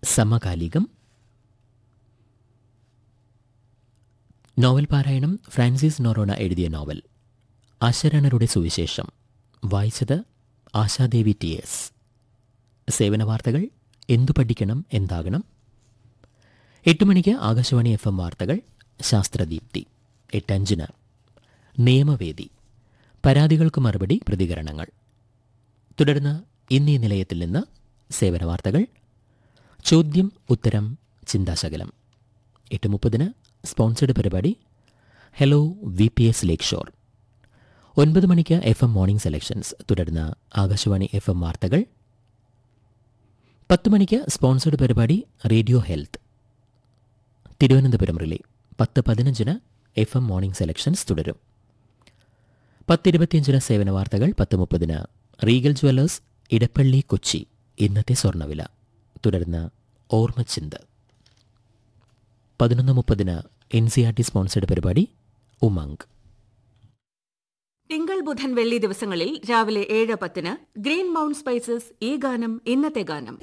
സമകാലികം നോവൽ പാരായണം ഫ്രാൻസിസ് നൊറോണ എഴുതിയ നോവൽ അശരണരുടെ സുവിശേഷം വായിച്ചത് ആശാദേവി ടി എസ് സേവന വാർത്തകൾ എന്തു പഠിക്കണം എന്താകണം എട്ട് മണിക്ക് ആകാശവാണി എഫ് എം വാർത്തകൾ ശാസ്ത്രദീപ്തി എട്ടഞ്ചിന് നിയമവേദി പരാതികൾക്ക് മറുപടി പ്രതികരണങ്ങൾ തുടർന്ന് ഇന്നീ നിലയത്തിൽ നിന്ന് സേവന വാർത്തകൾ ചോദ്യം ഉത്തരം ചിന്താശകലം എട്ട് മുപ്പതിന് സ്പോൺസർഡ് പരിപാടി hello V P S lakeshore ഒൻപത് മണിക്ക് എഫ് എം മോർണിംഗ് സെലക്ഷൻസ് തുടർന്ന് ആകാശവാണി എഫ് എം വാർത്തകൾ പത്ത് മണിക്ക് സ്പോൺസർഡ് പരിപാടി റേഡിയോ ഹെൽത്ത് തിരുവനന്തപുരം റിലേ പത്ത് പതിനഞ്ചിന് എഫ് എം മോർണിംഗ് സെലക്ഷൻസ് തുടരും പത്തിരുപത്തിയഞ്ചിന് സേവന വാർത്തകൾ പത്ത് മുപ്പതിന് റീഗൽ ജ്വല്ലേഴ്സ് ഇടപ്പള്ളി കൊച്ചി ഇന്നത്തെ സ്വർണ്ണവില തുടർന്ന് ഓർമ്മച്ചിന്ത് പതിനൊന്ന് മുപ്പതിന് N C R T sponsored പരിപാടി ഉമംഗ് തിങ്കൾ ബുധൻ വെള്ളി ദിവസങ്ങളിൽ രാവിലെ ഏഴ് പത്തിന് ഗ്രീൻ മൗണ്ട് സ്പൈസസ് ഈ ഗാനം ഇന്നത്തെ ഗാനം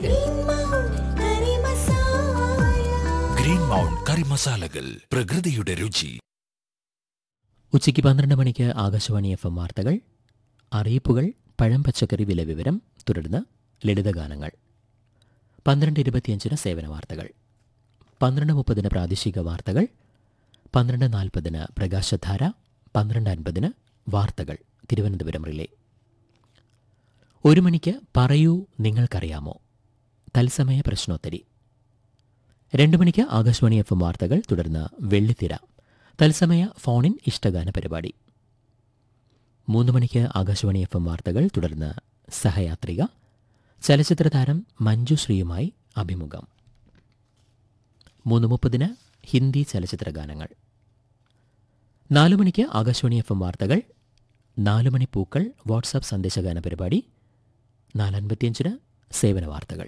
ഗ്രീൻ മൗണ്ട് കറി മസാലകൾ പ്രകൃതിയുടെ രുചി ഉച്ചയ്ക്ക് പന്ത്രണ്ട് മണിക്ക് ആകാശവാണി എഫ് എം വാർത്തകൾ അറിയിപ്പുകൾ പഴം പച്ചക്കറി വില വിവരം തുടർന്ന് ലളിതഗാനങ്ങൾ പന്ത്രണ്ട് ഇരുപത്തിയഞ്ചിന് സേവന വാർത്തകൾ പന്ത്രണ്ട് മുപ്പതിന് പ്രാദേശിക വാർത്തകൾ പന്ത്രണ്ട് നാൽപ്പതിന് പ്രകാശധാര പന്ത്രണ്ട് അൻപതിന് വാർത്തകൾ തിരുവനന്തപുരം റിലേ ഒരു മണിക്ക് പറയൂ നിങ്ങൾക്കറിയാമോ തത്സമയ പ്രശ്നോത്തരി രണ്ട് മണിക്ക് ആകാശവാണി എഫ് എം വാർത്തകൾ തുടർന്ന് വെള്ളിത്തിര തത്സമയ ഫോണിൻ ഇഷ്ടഗാന പരിപാടി മൂന്ന് മണിക്ക് ആകാശവാണി എഫ് എം വാർത്തകൾ തുടർന്ന് സഹയാത്രിക ചലച്ചിത്ര താരം മഞ്ജു ശ്രീയുമായി അഭിമുഖം മൂന്ന് മുപ്പതിന് ഹിന്ദി ചലച്ചിത്ര ഗാനങ്ങൾ നാലു മണിക്ക് ആകാശവാണി എഫ് എം വാർത്തകൾ നാലു മണി പൂക്കൾ വാട്സാപ്പ് സന്ദേശഗാന പരിപാടി നാലൻപത്തിയഞ്ചിന് സേവന വാർത്തകൾ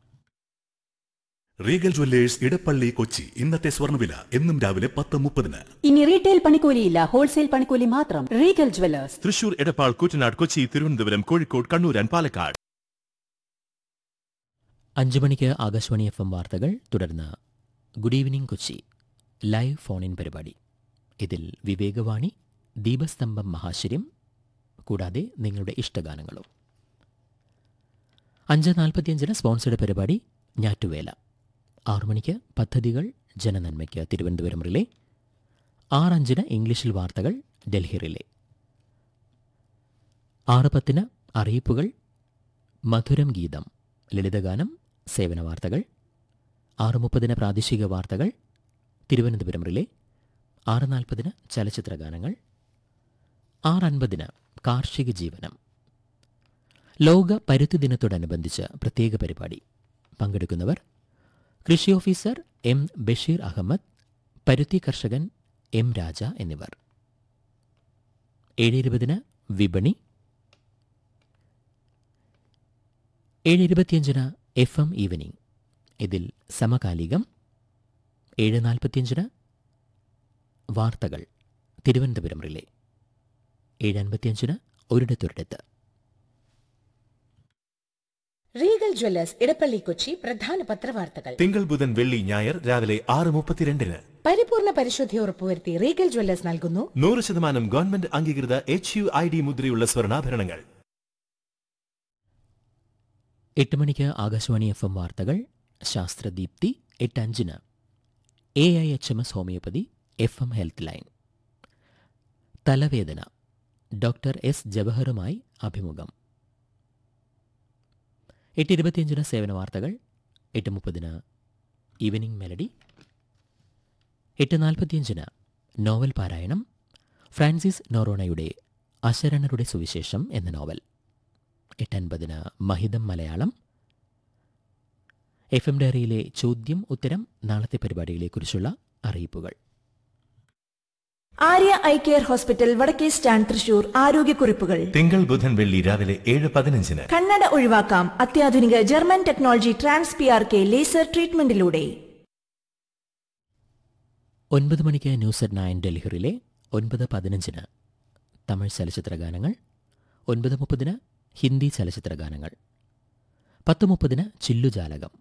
റീഗൽ ജ്വല്ലേഴ്സ് ഇടപ്പള്ളി കൊച്ചി ഇന്നത്തെ സ്വർണ്ണവില എന്നും രാവിലെ പത്ത് മുപ്പതിന് ഇനി റീറ്റെയിൽ പണിക്കൂലിയില്ല ഹോൾസെയിൽ പണിക്കൂലി മാത്രം Regal Jewellers Thrissur Edappal Koottanad Kochi Thiruvananthapuram Kozhikode Kannur and Palakkad അഞ്ചു മണിക്ക് ആകാശവാണി എഫ് എം വാർത്തകൾ തുടർന്ന് good evening Kochi live phone in പരിപാടി ഇതിൽ വിവേകവാണി ദീപസ്തംഭം മഹാശര്യം കൂടാതെ നിങ്ങളുടെ ഇഷ്ടഗാനങ്ങളും അഞ്ച് നാൽപ്പത്തിയഞ്ചിന് സ്പോൺസർഡ് പരിപാടി ഞാറ്റുവേല ആറു മണിക്ക് പദ്ധതികൾ ജനനന്മയ്ക്ക് തിരുവനന്തപുരം റിലേ ആറഞ്ചിന് ഇംഗ്ലീഷിൽ വാർത്തകൾ ഡൽഹി റിലേ ആറ് പത്തിന് അറിയിപ്പുകൾ മധുരം ഗീതം ലളിതഗാനം സേവന വാർത്തകൾ ആറ് മുപ്പതിന് പ്രാദേശിക വാർത്തകൾ തിരുവനന്തപുരം റിലേ ആറ് നാൽപ്പതിന് ചലച്ചിത്ര ഗാനങ്ങൾ ആറ് അൻപതിന് കാർഷിക ജീവനം ലോക പരുത്തി ദിനത്തോടനുബന്ധിച്ച് പ്രത്യേക പരിപാടി പങ്കെടുക്കുന്നവർ കൃഷി ഓഫീസർ എം ബഷീർ അഹമ്മദ് പരുത്തി കർഷകൻ എം രാജ എന്നിവർ ഏഴ് ഇരുപതിന് വിപണി ഏഴ് ഇരുപത്തിയഞ്ചിന് എഫ് എം ഈവനിംഗ് ഇതിൽ സമകാലികം ഏഴ് നാൽപ്പത്തിയഞ്ചിന് വാർത്തകൾ തിരുവനന്തപുരം റിലേ ഏഴ് അൻപത്തിയഞ്ചിന് ഒരിടത്തൊരിടത്ത് റീഗൽ ജ്വല്ലേഴ്സ് ഇടപ്പള്ളി കൊച്ചി പ്രധാന പത്രവാർത്തകൾ തിങ്കൾ ബുധൻ വെള്ളി ഞായർ രാവിലെ ആറ് മുപ്പത്തിരണ്ടിന് പരിപൂർണ പരിശുദ്ധി ഉറപ്പുവരുത്തി റീഗൽ ജ്വല്ലേഴ്സ് നൽകുന്നു നൂറ് ശതമാനം ഗവൺമെന്റ് അംഗീകൃത എച്ച് യു ഐ ഡി മുദ്രയുള്ള സ്വർണ്ണാഭരണങ്ങൾ എട്ട് മണിക്ക് ആകാശവാണി എഫ് എം വാർത്തകൾ ശാസ്ത്രദീപ്തി എട്ട് അഞ്ചിന് A I H M S homoeopathy F M health line തലവേദന ഡോക്ടർ എസ് ജവഹറുമായി അഭിമുഖം എട്ട് ഇരുപത്തിയഞ്ചിന് സേവന വാർത്തകൾ എട്ട് മുപ്പതിന് ഈവനിംഗ് മെലഡി എട്ട് നാൽപ്പത്തിയഞ്ചിന് നോവൽ പാരായണം ഫ്രാൻസിസ് നൊറോണയുടെ അശരണരുടെ സുവിശേഷം എന്ന നോവൽ എട്ടൻപതിന് മഹിതം മലയാളം എഫ് എം ഡയറിയിലെ ചോദ്യം ഉത്തരം നാളത്തെ പരിപാടികളെക്കുറിച്ചുള്ള അറിയിപ്പുകൾ ആര്യ ഐ കെയർ ഹോസ്പിറ്റൽ വടക്കേ സ്റ്റാൻഡ് തൃശൂർ ആരോഗ്യക്കുറിപ്പുകൾ തിങ്കൾ ബുധൻ വെള്ളി രാവിലെ ഏഴ് പതിനഞ്ചിന് കണ്ണട ഒഴിവാക്കാം അത്യാധുനിക German technology trans P R K laser ട്രീറ്റ്മെന്റിലൂടെ ഒൻപത് മണിക്ക് ന്യൂസ് അറ്റ് നയൻ ഡൽഹിറിലെ ഒൻപത് പതിനഞ്ചിന് തമിഴ് ചലച്ചിത്ര ഗാനങ്ങൾ ഒൻപത് മുപ്പതിന് ഹിന്ദി ചലച്ചിത്ര ഗാനങ്ങൾ പത്ത് മുപ്പതിന് ചില്ലുജാലകം